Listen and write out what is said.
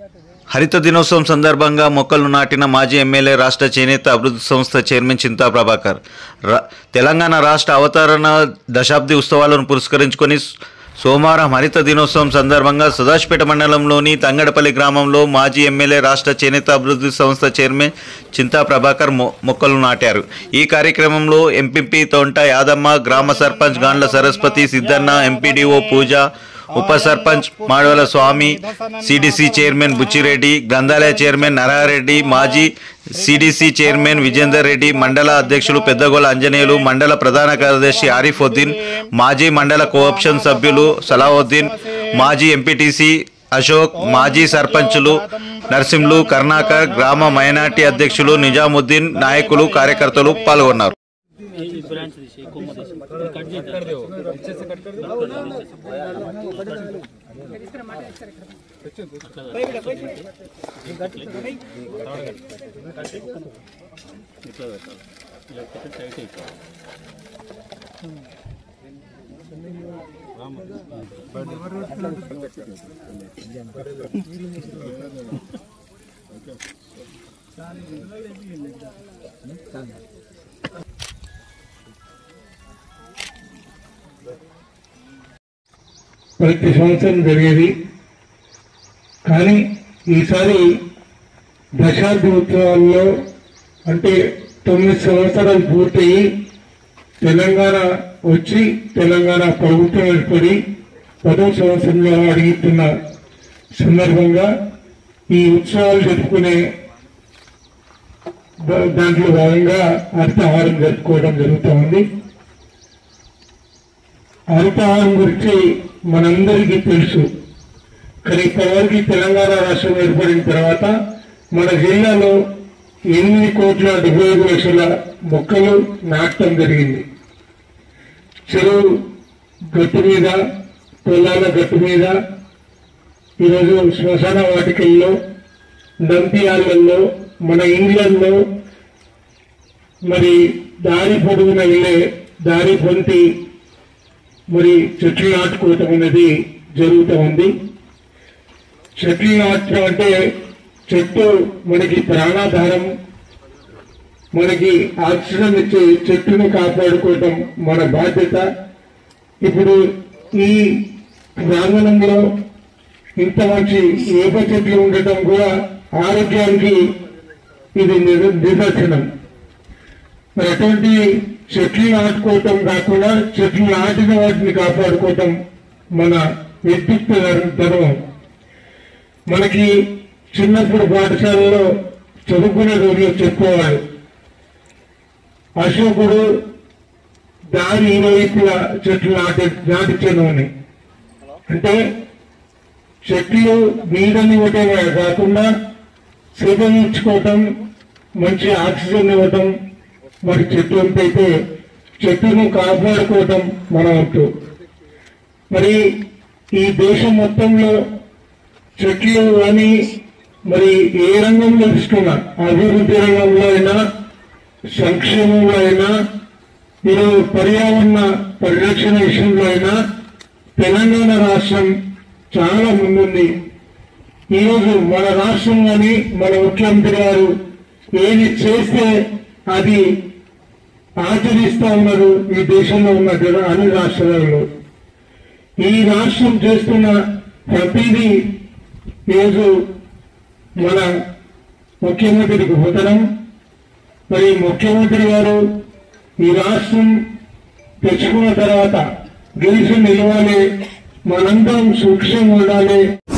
హరిత దినోత్సవం సందర్భంగా మొక్కలు నాటిన మాజీ ఎమ్మెల్యే రాష్ట్ర చేనేత అభివృద్ధి సంస్థ చైర్మన్ చింతా ప్రభాకర్ రా- తెలంగాణ రాష్ట్ర అవతరణ దశాబ్ది ఉత్సవాలను పురస్కరించుకొని సోమవారం హరిత దినోత్సవం సందర్భంగా సదాశిపేట మండలంలోని తంగడపల్లి గ్రామంలో మాజీ ఎమ్మెల్యే రాష్ట్ర చేనేత అభివృద్ధి సంస్థ చైర్మన్ చింతా ప్రభాకర్ మొ- మొక్కలు నాటారు ఈ కార్యక్రమంలో ఎంపీపీ తొంట యాదమ్మ గ్రామ సర్పంచ్ గాండ్ల సరస్వతి సిద్ధన్న ఎంపీడీఓ పూజ ఉప సర్పంచ్ మాడవల స్వామి సిడిసి చైర్మన్ బుచ్చిరెడ్డి గ్రంథాలయ చైర్మన్ నరహారెడ్డి మాజీ సిడిసి చైర్మన్ విజేందర్ రెడ్డి మండల అధ్యక్షులు పెద్దగోల అంజనేయులు మండల ప్రధాన కార్యదర్శి ఆరిఫుద్దీన్ మాజీ మండల కోఆప్షన్ సభ్యులు సలావుద్దీన్ మాజీ ఎంపీటీసీ అశోక్ మాజీ సర్పంచులు నర్సింహులు కర్ణాకర్ గ్రామ మైనార్టీ అధ్యక్షులు నిజాముద్దీన్ నాయకులు కార్యకర్తలు పాల్గొన్నారు ఈ బ్రాంచ్ తీసి కొమ్మ తీసి కట్ చేద్దాం ఇట్లా పెట్టాలి ఇలా పెట్టి టైట్ అయిపోవాలి ప్రతి సంవత్సరం జరిగేది కానీ ఈసారి దశాబ్ది ఉత్సవాల్లో అంటే తొమ్మిది సంవత్సరాలు పూర్తయి తెలంగాణ వచ్చి తెలంగాణ ప్రభుత్వం ఏర్పడి పదో సంవత్సరంలో అడుగుతున్న సందర్భంగా ఈ ఉత్సవాలు జరుపుకునే దా- దాంట్లో భాగంగా హరితహారం జరుపుకోవడం జరుగుతూ ఉంది హరితహారం గురించి మనందరికీ తెలుసు కానీ ఇప్పటివరకు తెలంగాణ రాష్ట్రం ఏర్పడిన తర్వాత మన జిల్లాలో ఎనిమిది కోట్ల డెబ్బై ఐదు లక్షల మొక్కలు నాటడం జరిగింది చెరువు గట్టు మీద పొలాల గట్టు మీద ఈరోజు శ్మశాన వాటికల్లో నంద్యాలలో మన ఇండ్లల్లో మరి దారి పొడుగున వెళ్ళే దారి పొంతి మరి చెట్లు నాటుకోవటం అనేది జరుగుతూ ఉంది చెట్లు నాటడం అంటే చెట్టు మనకి ప్రాణాధారం మనకి ఆక్సిజన్ ఇచ్చే చెట్టును కాపాడుకోవటం మన బాధ్యత ఇప్పుడు ఈ ప్రాంగణంలో ఇంత మంచి వేప చెట్లు ఉండటం కూడా ఆరోగ్యానికి ఇది నిద- నిదర్శనం మరి అటువంటి చెట్లు నాటుకోవటం కాకుండా చెట్లు నాటిన వాటిని కాపాడుకోవటం మన వ్యక్తిత్వ ధర్మ- ధర్మం మనకి చిన్నప్పుడు పాఠశాలలో చదువుకునే రోజుల్లో చెప్పేవాడు అశోకుడు దారి ఇరువైపులా చెట్లు నాటి నాటించను అని అంటే చెట్లు నీడనివ్వటమే కాకుండా సేకరించుకోవటం మంచి ఆక్సిజన్ ఇవ్వటం మరి చెట్టు ఎంతైతే చెట్టును కాపాడుకోవటం మన వంతు మరి ఈ దేశం మొత్తంలో చెట్లు అని మరి ఏ రంగంలో తీసుకున్నా అభివృద్ధి రంగంలో అయినా సంక్షేమంలో అయినా ఈరోజు పర్యావరణ పరిరక్షణ విషయంలో అయినా తెలంగాణ రాష్ట్రం చాలా ముందుంది ఈరోజు మన రాష్ట్రం కానీ మన ముఖ్యమంత్రి గారు ఏది చేస్తే అది ఆచరిస్తా ఉన్నారు ఈ దేశంలో ఉన్న జన- అన్ని రాష్ట్రాలలో ఈ రాష్ట్రం చేస్తున్న ప్రతిదీ ఈరోజు మన ముఖ్యమంత్రికి పోతడం మరి ముఖ్యమంత్రి గారు ఈ రాష్ట్రం తెచ్చుకున్న తర్వాత గెలిచి నిలవాలి మనందరం సూక్ష్మంగా ఉండాలి